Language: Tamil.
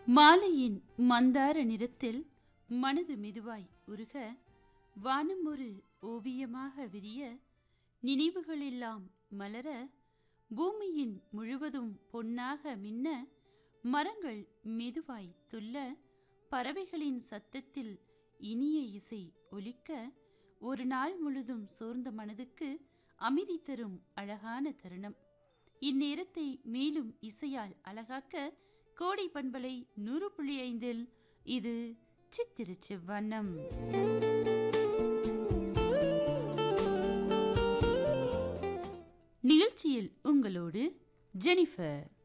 மாலையின் மந்தார நிறத்தில் மனது மெதுவாய் உருக வானம் ஒரு ஓவியமாக விரிய நினைவுகளெல்லாம் மலர பூமியின் முழுவதும் பொன்னாக மின்ன மரங்கள் மெதுவாய் துள்ள பறவைகளின் சத்தத்தில் இனிய இசை ஒலிக்க ஒரு நாள் முழுதும் சோர்ந்த மனதுக்கு அமைதி தரும் அழகான தருணம் இந்நேரத்தை மேலும் இசையால் அழகாக்க கோடை பண்பலை நூறு புள்ளி ஐந்தில் இது சித்திருச்சு வண்ணம் நிகழ்ச்சியில் உங்களோடு ஜெனிஃபர்